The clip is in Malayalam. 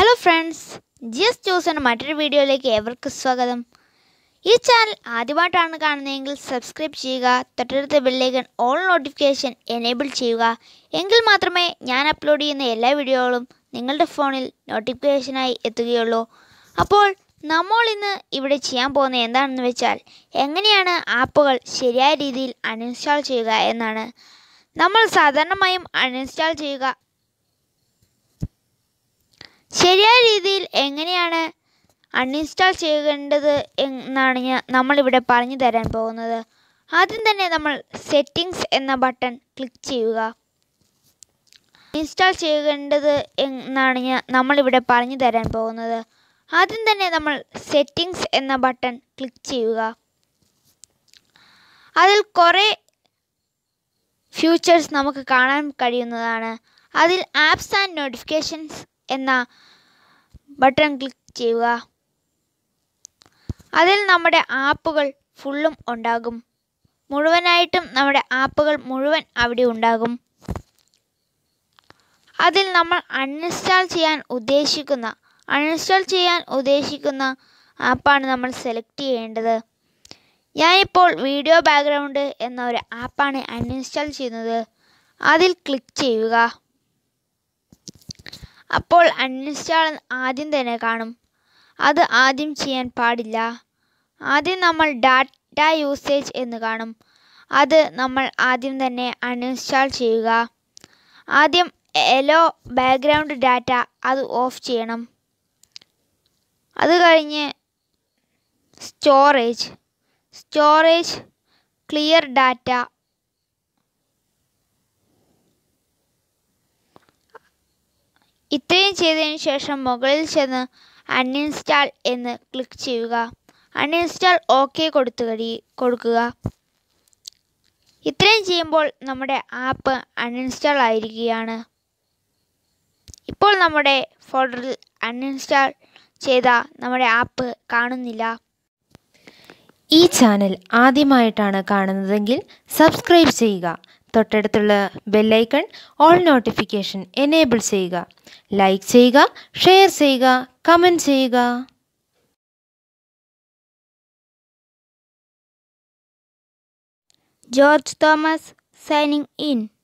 ഹലോ ഫ്രണ്ട്സ് ജിയസ് ന്യൂസിൻ്റെ മറ്റൊരു വീഡിയോയിലേക്ക് ഏവർക്കും സ്വാഗതം ഈ ചാനൽ ആദ്യമായിട്ടാണ് കാണുന്നതെങ്കിൽ സബ്സ്ക്രൈബ് ചെയ്യുക തൊട്ടടുത്ത ബെല്ലൈക്കൺ ഓൾ നോട്ടിഫിക്കേഷൻ എനേബിൾ ചെയ്യുക എങ്കിൽ മാത്രമേ ഞാൻ അപ്ലോഡ് ചെയ്യുന്ന എല്ലാ വീഡിയോകളും നിങ്ങളുടെ ഫോണിൽ നോട്ടിഫിക്കേഷനായി എത്തുകയുള്ളൂ അപ്പോൾ നമ്മൾ ഇന്ന് ഇവിടെ ചെയ്യാൻ പോകുന്നത് എന്താണെന്ന് വെച്ചാൽ എങ്ങനെയാണ് ആപ്പുകൾ ശരിയായ രീതിയിൽ അൺഇൻസ്റ്റാൾ ചെയ്യുക എന്നാണ് നമ്മൾ സാധാരണമായും അൺഇൻസ്റ്റാൾ ചെയ്യുക ശരിയായ രീതിയിൽ എങ്ങനെയാണ് അൺഇൻസ്റ്റാൾ ചെയ്യേണ്ടത് എന്നാണ് ഞാൻ നമ്മളിവിടെ പറഞ്ഞു തരാൻ പോകുന്നത് ആദ്യം തന്നെ നമ്മൾ സെറ്റിംഗ്സ് എന്ന ബട്ടൺ ക്ലിക്ക് ചെയ്യുക ഇൻസ്റ്റാൾ ചെയ്യേണ്ടത് എന്നാണ് ഞാൻ നമ്മളിവിടെ പറഞ്ഞു തരാൻ പോകുന്നത് ആദ്യം തന്നെ നമ്മൾ സെറ്റിംഗ്സ് എന്ന ബട്ടൺ ക്ലിക്ക് ചെയ്യുക അതിൽ കുറേ ഫ്യൂച്ചേഴ്സ് നമുക്ക് കാണാൻ കഴിയുന്നതാണ് അതിൽ ആപ്സ് ആൻഡ് നോട്ടിഫിക്കേഷൻസ് എന്ന ബട്ടൺ ക്ലിക്ക് ചെയ്യുക അതിൽ നമ്മുടെ ആപ്പുകൾ ഫുള്ളും ഉണ്ടാകും മുഴുവനായിട്ടും നമ്മുടെ ആപ്പുകൾ മുഴുവൻ അവിടെ ഉണ്ടാകും അതിൽ നമ്മൾ അൺഇൻസ്റ്റാൾ ചെയ്യാൻ ഉദ്ദേശിക്കുന്ന അൺഇൻസ്റ്റാൾ ചെയ്യാൻ ഉദ്ദേശിക്കുന്ന ആപ്പാണ് നമ്മൾ സെലക്ട് ചെയ്യേണ്ടത് ഞാനിപ്പോൾ വീഡിയോ ബാക്ക്ഗ്രൗണ്ട് എന്ന ഒരു ആപ്പാണ് അൺഇൻസ്റ്റാൾ ചെയ്യുന്നത് അതിൽ ക്ലിക്ക് ചെയ്യുക അപ്പോൾ അൺഇൻസ്റ്റാൾ ആദ്യം തന്നെ കാണും അത് ആദ്യം ചെയ്യാൻ പാടില്ല ആദ്യം നമ്മൾ ഡാറ്റ യൂസേജ് എന്ന് കാണും അത് നമ്മൾ ആദ്യം തന്നെ അൺഇൻസ്റ്റാൾ ചെയ്യുക ആദ്യം എലോ ബാക്ക്ഗ്രൗണ്ട് ഡാറ്റ അത് ഓഫ് ചെയ്യണം അത് കഴിഞ്ഞ് സ്റ്റോറേജ് സ്റ്റോറേജ് ക്ലിയർ ഡാറ്റ ഇത്രയും ചെയ്തതിന് ശേഷം മുകളിൽ ചെന്ന് അൺഇൻസ്റ്റാൾ എന്ന് ക്ലിക്ക് ചെയ്യുക അൺഇൻസ്റ്റാൾ ഓക്കെ കൊടുത്തു കഴി കൊടുക്കുക ഇത്രയും ചെയ്യുമ്പോൾ നമ്മുടെ ആപ്പ് അൺഇൻസ്റ്റാൾ ആയിരിക്കുകയാണ് ഇപ്പോൾ നമ്മുടെ ഫോൾഡറിൽ അൺഇൻസ്റ്റാൾ ചെയ്ത നമ്മുടെ ആപ്പ് കാണുന്നില്ല ഈ ചാനൽ ആദ്യമായിട്ടാണ് കാണുന്നതെങ്കിൽ സബ്സ്ക്രൈബ് ചെയ്യുക തൊട്ടടുത്തുള്ള ബെല്ലൈക്കൺ ഓൾ നോട്ടിഫിക്കേഷൻ എനേബിൾ ചെയ്യുക ലൈക്ക് ചെയ്യുക ഷെയർ ചെയ്യുക കമൻറ്റ് ചെയ്യുക ജോർജ് തോമസ് സൈനിങ് ഇൻ